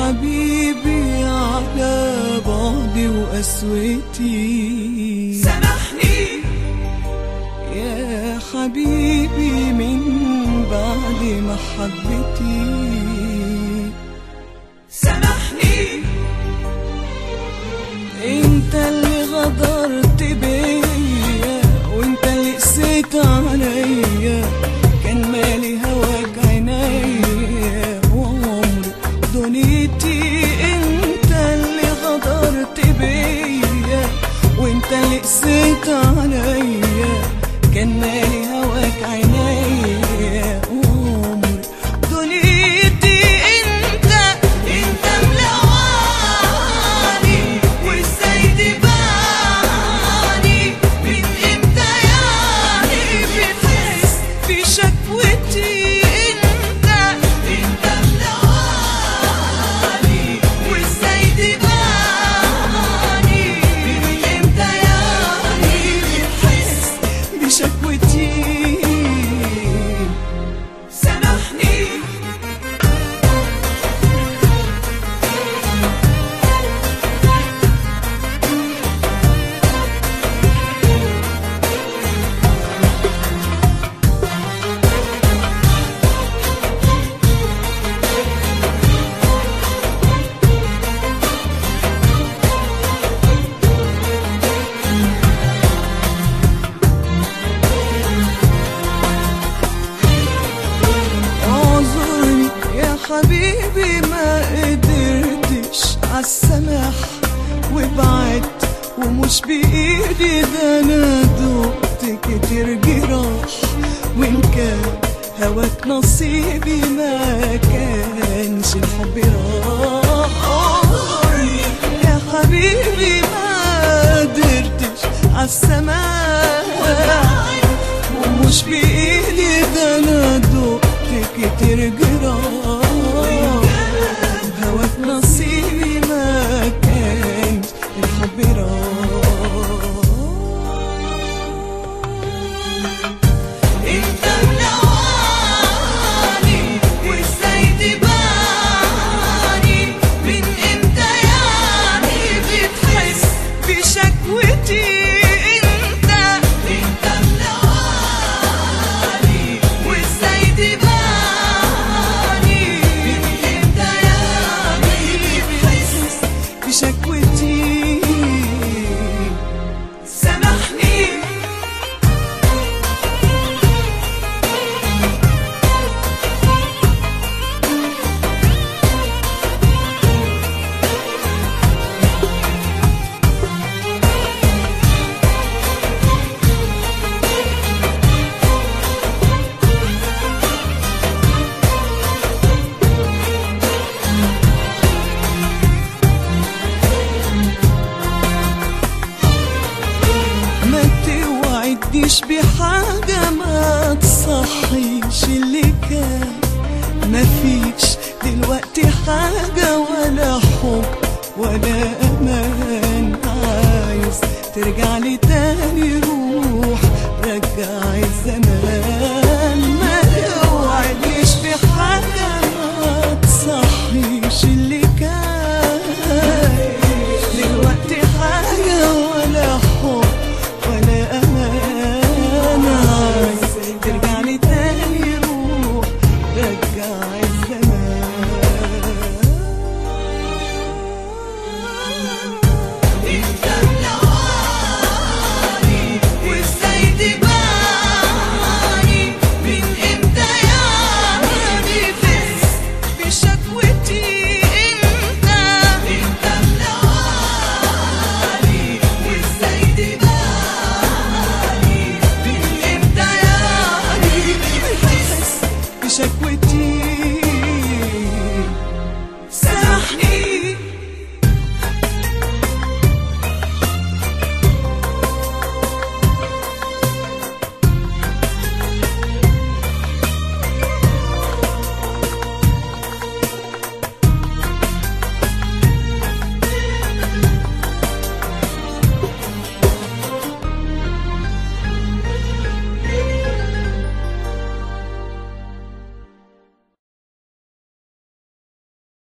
حبيبي على بعدي وقسوتي سامحني يا حبيبي من بعد محبتي سامحني انت اللي غدرت بيا وانت اللي قسيت عليا كان مالي هواك عينيا وعمري دنيتي انت اللي غدرت بيا وانت اللي قسيت عليا كان مالي هواك عينيا وعمري دنيتي انت انت ملواني وازاي تباني من امتى يعني بتحس في شكوتي انت انت ملواني وازاي تباني من امتى يعني بتحس بشكوتي سامحني اعذرني يا حبيبي ما قدرتش عالسماح وبعدت ومش بايدي ده انا دقت كتير جراح وان كان هواك نصيبي ما كانش الحب راح اعذرني يا حبيبي ما قدرتش عالسماح ومش بإيدي ده أنا دقت كتير جراح هواك نصيبي ما كانش الحب راح انت ملواني وازاي تباني من امتى يعني بتحس بشكوتي انت انت ملواني وازاي تباني من امتى يعني بتحس بشكوتي سامحني ما توعدنيش بحاجة ما تصحيش اللي كان مفيش دلوقتي حاجة ولا حب ولا أمان عايز ترجع لي